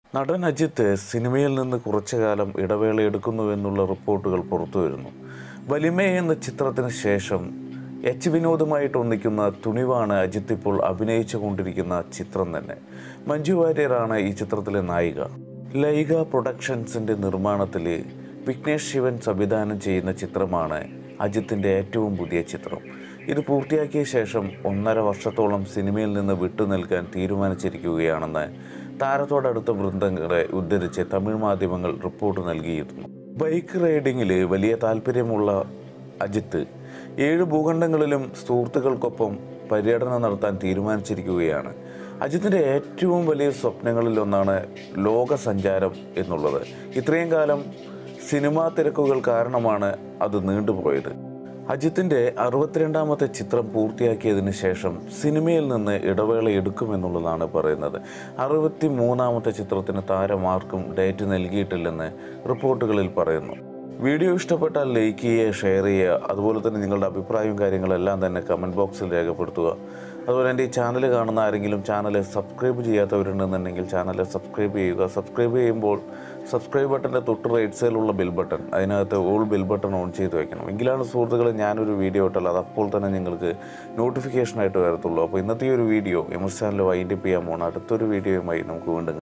നടൻ അജിത്ത് സിനിമയിൽ നിന്ന് കുറച്ചു കാലം ഇടവേള എടുക്കുന്നുവെന്നുള്ള റിപ്പോർട്ടുകൾ പുറത്തു വരുന്നു വലിമ എന്ന ചിത്രത്തിന് ശേഷം എച്ച് വിനോദുമായിട്ട് ഒന്നിക്കുന്ന തുണിവാണ് അജിത്ത് ഇപ്പോൾ അഭിനയിച്ചു കൊണ്ടിരിക്കുന്ന ചിത്രം തന്നെ മഞ്ജു വാര്യരാണ് ഈ ചിത്രത്തിലെ നായിക ലൈഗ പ്രൊഡക്ഷൻസിൻ്റെ നിർമ്മാണത്തിൽ വിഘ്നേഷ് ശിവൻ സംവിധാനം ചെയ്യുന്ന ചിത്രമാണ് അജിത്തിൻ്റെ ഏറ്റവും പുതിയ ചിത്രം ഇത് പൂർത്തിയാക്കിയ ശേഷം ഒന്നര വർഷത്തോളം സിനിമയിൽ നിന്ന് വിട്ടുനിൽക്കാൻ തീരുമാനിച്ചിരിക്കുകയാണെന്ന് താരത്തോടടുത്ത വൃന്ദങ്ങളെ ഉദ്ധരിച്ച് തമിഴ് മാധ്യമങ്ങൾ റിപ്പോർട്ട് നൽകിയിരുന്നു ബൈക്ക് റൈഡിങ്ങിൽ വലിയ താല്പര്യമുള്ള അജിത്ത് ഏഴ് ഭൂഖണ്ഡങ്ങളിലും സുഹൃത്തുക്കൾക്കൊപ്പം പര്യടനം നടത്താൻ തീരുമാനിച്ചിരിക്കുകയാണ് അജിത്തിൻ്റെ ഏറ്റവും വലിയ സ്വപ്നങ്ങളിൽ ഒന്നാണ് ലോക സഞ്ചാരം എന്നുള്ളത് ഇത്രയും കാലം സിനിമാ തിരക്കുകൾ കാരണമാണ് അത് നീണ്ടുപോയത് അജിത്തിൻ്റെ അറുപത്തിരണ്ടാമത്തെ ചിത്രം പൂർത്തിയാക്കിയതിന് ശേഷം സിനിമയിൽ നിന്ന് ഇടവേള എടുക്കുമെന്നുള്ളതാണ് പറയുന്നത് അറുപത്തി മൂന്നാമത്തെ ചിത്രത്തിന് താരമാർക്കും ഡേറ്റ് നൽകിയിട്ടില്ലെന്ന് റിപ്പോർട്ടുകളിൽ പറയുന്നു വീഡിയോ ഇഷ്ടപ്പെട്ടാൽ ലൈക്ക് ചെയ്യുക ഷെയർ ചെയ്യുക അതുപോലെ തന്നെ നിങ്ങളുടെ അഭിപ്രായവും കാര്യങ്ങളെല്ലാം തന്നെ കമൻറ്റ് ബോക്സിൽ രേഖപ്പെടുത്തുക അതുപോലെ എൻ്റെ ഈ ചാനൽ കാണുന്ന ആരെങ്കിലും ചാനൽ സബ്സ്ക്രൈബ് ചെയ്യാത്തവരുണ്ടെന്നുണ്ടെങ്കിൽ ചാനൽ സബ്സ്ക്രൈബ് ചെയ്യുക സബ്സ്ക്രൈബ് ചെയ്യുമ്പോൾ സബ്സ്ക്രൈബ് ബട്ടൻ്റെ തൊട്ട് റൈറ്റ് സൈഡിലുള്ള ബിൽ ബട്ടൺ അതിനകത്ത് ഓൾ ബിൽ ബട്ടൺ ഓൺ ചെയ്ത് വെക്കണം എങ്കിലാണ് സുഹൃത്തുക്കളെ ഞാനൊരു വീഡിയോ ഇട്ടാൽ അത് അപ്പോൾ തന്നെ നിങ്ങൾക്ക് നോട്ടിഫിക്കേഷനായിട്ട് വരത്തുള്ളൂ അപ്പോൾ ഇന്നത്തെ ഈ ഒരു video M S channel wind up ചെയ്യാൻ പോകണം അടുത്തൊരു വീഡിയോയുമായി നമുക്ക് വീണ്ടും